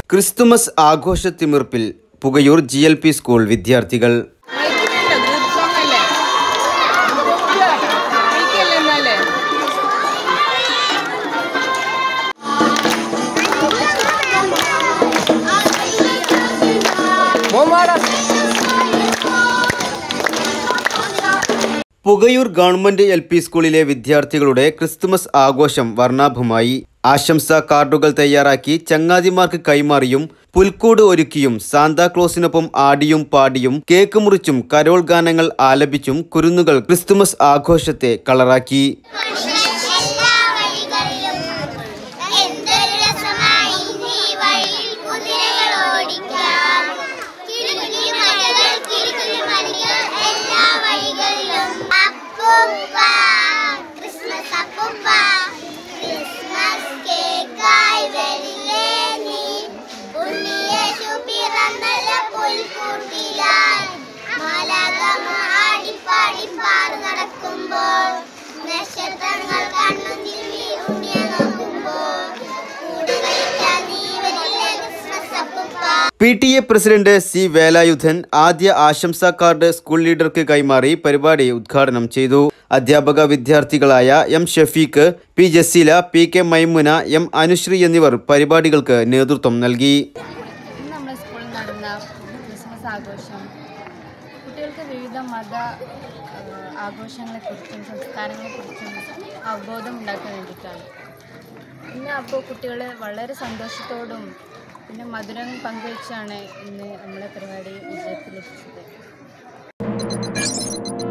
Christmas ആഘോഷത്തിമിർപ്പിൽ Pukayoor G L P school വിദ്യാർത്ഥികൾ മൈക്കില്ലല്ലോ ഗ്രൂപ്പ് സോങ് അല്ലേ മൈക്കല്ലേ എന്നാലേ പുകയൂർ ഗവൺമെന്റ് എൽ പി സ്കൂളിലെ വിദ്യാർത്ഥികളുടെ ക്രിസ്തുമസ് ആഘോഷം വർണ്ണാഭമായി ആശംസാ കാർഡുകൾ തയ്യാറാക്കി ചങ്ങാതിമാർക്ക് കൈമാറിയും പുൽക്കൂട് ഒരുക്കിയും സാന്താക്ലോസിനൊപ്പം ആടിയും പാടിയും കേക്ക് മുറിച്ചും കരോൾ ഗാനങ്ങൾ ആലപിച്ചും കുരുന്നുകൾ ക്രിസ്തുമസ് ആഘോഷത്തെ കളറാക്കി എല്ലാ വഴികളിലും എന്തൊരു രസമായി ഈ വഴിയിൽ കുതിരകൾ ഓടിക്കാൻ കിലുകിലി മലകൾ കിലുകിലി മലകൾ എല്ലാ വഴികളിലും അപ്പൂപ്പ ക്രിസ്മസ് അപ്പൂപ്പ ക്രിസ്മസ് കേക്കായി വരില്ലേ നീ ഉണ്ണിയേശു പിറന്നല്ല പുൽക്കൂട്ടിലായി മാലാകമ ആടിപ്പാടി പാറി നടക്കുമ്പോൾ നക്ഷത്രങ്ങൾ കണ്ണു തിരുവി ഉണ്ണിയെ നോക്കുമ്പോൾ കൂടുകളിക്കാൻ നീ വരില്ലേ ക്രിസ്മസ് അപ്പൂപ്പ P T A president C Velayudhan ആദ്യ ആശംസാ കാർഡ് സ്കൂൾ ലീഡർക്ക് കൈമാറി പരിപാടി ഉദ്ഘാടനം ചെയ്തു അധ്യാപക വിദ്യാർത്ഥികളായ M Shafeeq P Jaseela P K Maimuna M Anushree എന്നിവർ പരിപാടികൾക്ക് നേതൃത്വം നൽകി ഇന്ന് നമ്മുടെ സ്കൂളിൽ നടന്ന ക്രിസ്മസ് ആഘോഷം കുട്ടികൾക്ക് വിവിധ മത ഏഹ്, ആഘോഷങ്ങളെക്കുറിച്ചും സംസ്കാരങ്ങളെക്കുറിച്ചും അവബോധം ഉണ്ടാക്കാൻ വേണ്ടിയിട്ടാണ് ഇന്ന് അപ്പോൾ കുട്ടികൾ വളരെ സന്തോഷത്തോടും പിന്നെ മധുരം പങ്കുവച്ചാണ് ഇന്ന് നമ്മളെ പരിപാടി വിജയത്തിലെത്തിച്ചത്